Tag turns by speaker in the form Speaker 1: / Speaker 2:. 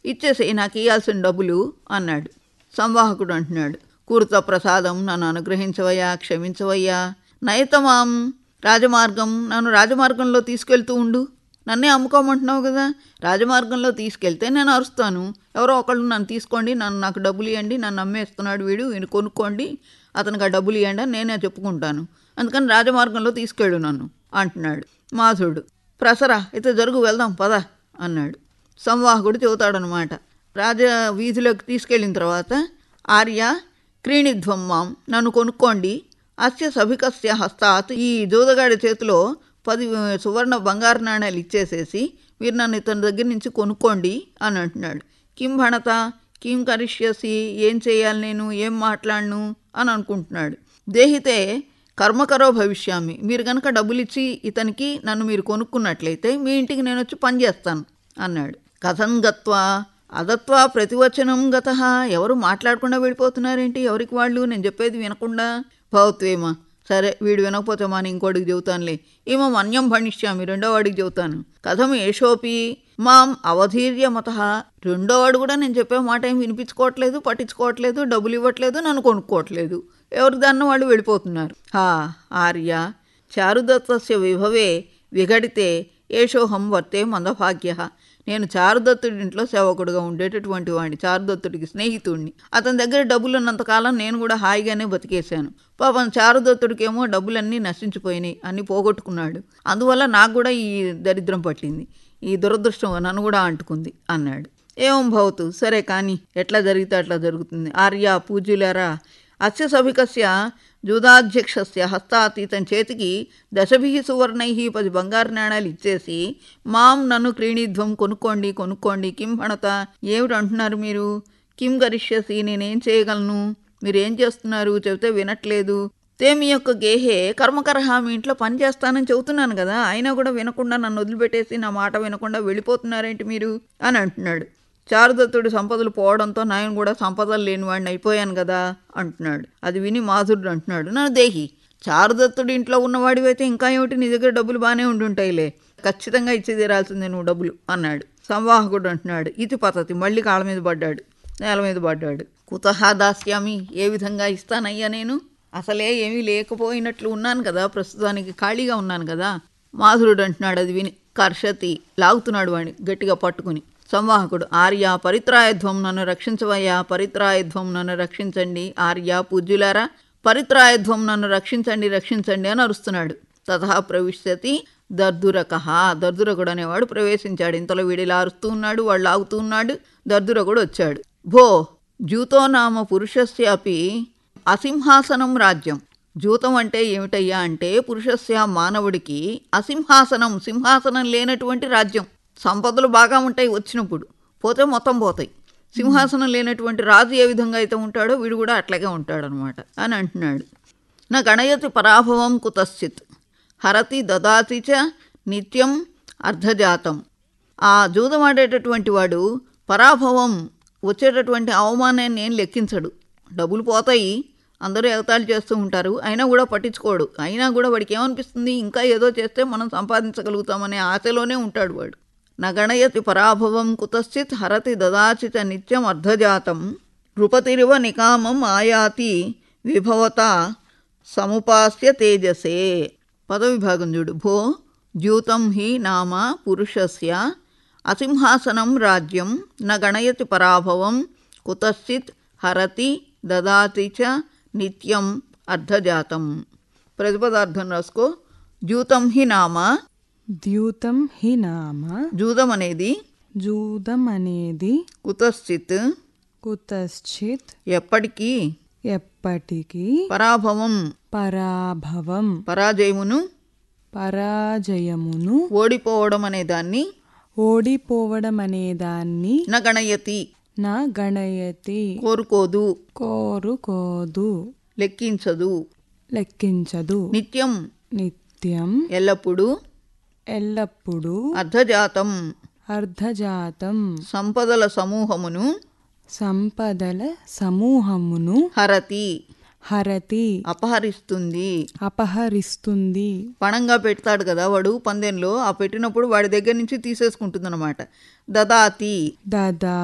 Speaker 1: ఇచ్చేసేయి నాకు ఇవ్వాల్సిన డబ్బులు అన్నాడు సంవాహకుడు అంటున్నాడు కూర్త ప్రసాదం నన్ను అనుగ్రహించవయ్యా క్షమించవయ్యా నయతమాం రాజమార్గం నన్ను రాజమార్గంలో తీసుకెళ్తూ ఉండు నన్నే అమ్ముకోమంటున్నావు కదా రాజమార్గంలో తీసుకెళ్తే నేను అరుస్తాను ఎవరో ఒకళ్ళు నన్ను తీసుకోండి నన్ను నాకు డబ్బులు ఇవ్వండి నన్ను అమ్మేస్తున్నాడు వీడు వీడు కొనుక్కోండి అతనికి ఆ డబ్బులు ఇవ్వండి అని నేనే చెప్పుకుంటాను అందుకని రాజమార్గంలో తీసుకెళ్ళు నన్ను అంటున్నాడు మాధుడు ప్రసరా అయితే జరుగు వెళ్దాం పద అన్నాడు సంవాహకుడు చెబుతాడనమాట రాజ వీధిలోకి తీసుకెళ్ళిన తర్వాత ఆర్య క్రీణిధ్వం మాం నన్ను కొనుక్కోండి అస్య సభికస్య హస్తాత్ ఈ జోదగాడి చేతిలో పది సువర్ణ బంగారు నాణ్యాలు ఇచ్చేసేసి మీరు నన్ను ఇతని దగ్గర నుంచి కొనుక్కోండి అని అంటున్నాడు కిం భణత కిం కరిష్యసి ఏం చేయాలి నేను ఏం మాట్లాడను అని అనుకుంటున్నాడు దేహితే కర్మకరో భవిష్యామి మీరు కనుక డబ్బులు ఇచ్చి ఇతనికి నన్ను మీరు కొనుక్కున్నట్లయితే మీ ఇంటికి నేను వచ్చి పని చేస్తాను అన్నాడు కథం గత్వా అదత్వా ప్రతివచనం గత ఎవరు మాట్లాడకుండా వెళ్ళిపోతున్నారేంటి ఎవరికి వాళ్ళు నేను చెప్పేది వినకుండా భవత్వేమా సరే వీడు వినకపోతే మా నేను ఇంకోటికి చెబుతానులే ఏమో అన్యం భణిష్యామి రెండో వాడికి చెబుతాను కథం ఏషోపి మాం అవధీర్య మత రెండో వాడు కూడా నేను చెప్పే మాట ఏం వినిపించుకోవట్లేదు పట్టించుకోవట్లేదు డబ్బులు ఇవ్వట్లేదు నన్ను కొనుక్కోవట్లేదు ఎవరి దాన్ని వాళ్ళు వెళ్ళిపోతున్నారు హా ఆర్య చారుదత్తస్య విభవే విఘడితే ఏషోహం వర్తే మందభాగ్య నేను చారుదత్తుడి ఇంట్లో సేవకుడుగా ఉండేటటువంటి వాడిని చారుదత్తుడికి స్నేహితుడిని అతని దగ్గర డబ్బులు ఉన్నంతకాలం నేను కూడా హాయిగానే బతికేశాను పాపం చారుదత్తుడికేమో డబ్బులన్నీ నశించిపోయినాయి అన్నీ పోగొట్టుకున్నాడు అందువల్ల నాకు కూడా ఈ దరిద్రం పట్టింది ఈ దురదృష్టం నన్ను కూడా అంటుకుంది అన్నాడు ఏం భవతు సరే కానీ ఎట్లా జరిగితే అట్లా జరుగుతుంది ఆర్య పూజ్యులారా అస్య సభికస్య జూదాధ్యక్షస్య హస్తాత్ ఇతని చేతికి దశభి సువర్ణై పది బంగారు నాణాలు ఇచ్చేసి మాం నన్ను క్రీణిధ్వం కొనుక్కోండి కొనుక్కోండి కిం భణత ఏమిటి అంటున్నారు మీరు కిం గరిష్యసి నేనేం చేయగలను మీరేం చేస్తున్నారు చెబితే వినట్లేదు తే మీ యొక్క గేహే కర్మకరహ మీ ఇంట్లో పని చేస్తానని చెబుతున్నాను కదా అయినా కూడా వినకుండా నన్ను వదిలిపెట్టేసి నా మాట వినకుండా వెళ్ళిపోతున్నారేంటి మీరు అని అంటున్నాడు చారుదత్తుడి సంపదలు పోవడంతో నాయన కూడా సంపదలు లేనివాడిని అయిపోయాను కదా అంటున్నాడు అది విని మాధుడు అంటున్నాడు నన్ను దేహి చారుదత్తుడి ఇంట్లో ఉన్నవాడివైతే ఇంకా ఏమిటి నీ దగ్గర డబ్బులు బాగానే ఉండుంటాయిలే ఖచ్చితంగా ఇచ్చి తీరాల్సిందే నువ్వు డబ్బులు అన్నాడు సంవాహకుడు అంటున్నాడు ఇది పద్ధతి మళ్ళీ కాళ్ళ మీద పడ్డాడు నేల మీద పడ్డాడు కుతహ దాస్యామి ఏ విధంగా ఇస్తానయ్యా నేను అసలే ఏమీ లేకపోయినట్లు ఉన్నాను కదా ప్రస్తుతానికి ఖాళీగా ఉన్నాను కదా మాధురుడు అంటున్నాడు అది విని కర్షతి లాగుతున్నాడు వాడిని గట్టిగా పట్టుకుని సంవాహకుడు ఆర్య పరిత్రాయధ్వం నన్ను రక్షించవయ్యా పరిత్రాయధ్వం నన్ను రక్షించండి ఆర్య పూజ్యులారా పరిత్రాయధ్వం నన్ను రక్షించండి రక్షించండి అని అరుస్తున్నాడు తథా ప్రవిశ్యతి దర్దురక దర్దురకుడు అనేవాడు ప్రవేశించాడు ఇంతలో వీడిలా అరుస్తూ ఉన్నాడు వాళ్ళు లాగుతూ ఉన్నాడు దర్దురకుడు వచ్చాడు భో జూతో నామ పురుషస్యాపి అసింహాసనం రాజ్యం జూతం అంటే ఏమిటయ్యా అంటే పురుషస్య మానవుడికి అసింహాసనం సింహాసనం లేనటువంటి రాజ్యం సంపదలు బాగా ఉంటాయి వచ్చినప్పుడు పోతే మొత్తం పోతాయి సింహాసనం లేనటువంటి రాజు ఏ విధంగా అయితే ఉంటాడో వీడు కూడా అట్లాగే ఉంటాడనమాట అని అంటున్నాడు నా గణయతి పరాభవం కుతశ్చిత్ హరతి దదాతి చ నిత్యం అర్ధజాతం ఆ జూదమాడేటటువంటి వాడు పరాభవం వచ్చేటటువంటి అవమానాన్ని ఏం లెక్కించడు డబ్బులు పోతాయి అందరూ ఎగతాళి చేస్తూ ఉంటారు అయినా కూడా పట్టించుకోడు అయినా కూడా వాడికి ఏమనిపిస్తుంది ఇంకా ఏదో చేస్తే మనం సంపాదించగలుగుతామనే ఆశలోనే ఉంటాడు వాడు నగణయతి పరాభవం కుతశ్చిత్ హరతి దదాచిత నిత్యం అర్ధజాతం నృపతిరివ నికామం ఆయాతి విభవత సముపాస్య తేజసే పదవిభాగం చూడు భో ద్యూతం హి నామ పురుషస్య అసింహాసనం రాజ్యం న గణయతి పరాభవం కుతశ్చిత్ హరతి దదాతి చ నిత్యం అర్ధజాతం ప్రతిపదార్థం రాసుకో ద్యూతం హి నామ
Speaker 2: ద్యూతం హి నామ
Speaker 1: జూదం అనేది
Speaker 2: జూదం అనేది
Speaker 1: కుతశ్చిత్
Speaker 2: కుతశ్చిత్
Speaker 1: ఎప్పటికీ
Speaker 2: ఎప్పటికీ
Speaker 1: పరాభవం
Speaker 2: పరాభవం
Speaker 1: పరాజయమును
Speaker 2: పరాజయమును
Speaker 1: ఓడిపోవడం అనే దాన్ని
Speaker 2: ఓడిపోవడం అనే దాన్ని
Speaker 1: న గణయతి
Speaker 2: నా గణయతి
Speaker 1: కోరుకోదు
Speaker 2: కోరుకోదు
Speaker 1: లెక్కించదు
Speaker 2: లెక్కించదు
Speaker 1: నిత్యం
Speaker 2: నిత్యం
Speaker 1: ఎల్లప్పుడూ
Speaker 2: ఎల్లప్పుడూ
Speaker 1: అర్ధజాతం
Speaker 2: అర్ధజాతం
Speaker 1: సంపదల సమూహమును
Speaker 2: సంపదల సమూహమును
Speaker 1: హరతి
Speaker 2: హరతి
Speaker 1: అపహరిస్తుంది
Speaker 2: అపహరిస్తుంది
Speaker 1: పణంగా పెడతాడు కదా వాడు పందెంలో ఆ పెట్టినప్పుడు వాడి దగ్గర నుంచి తీసేసుకుంటుందన్నమాట దదాతి
Speaker 2: దదా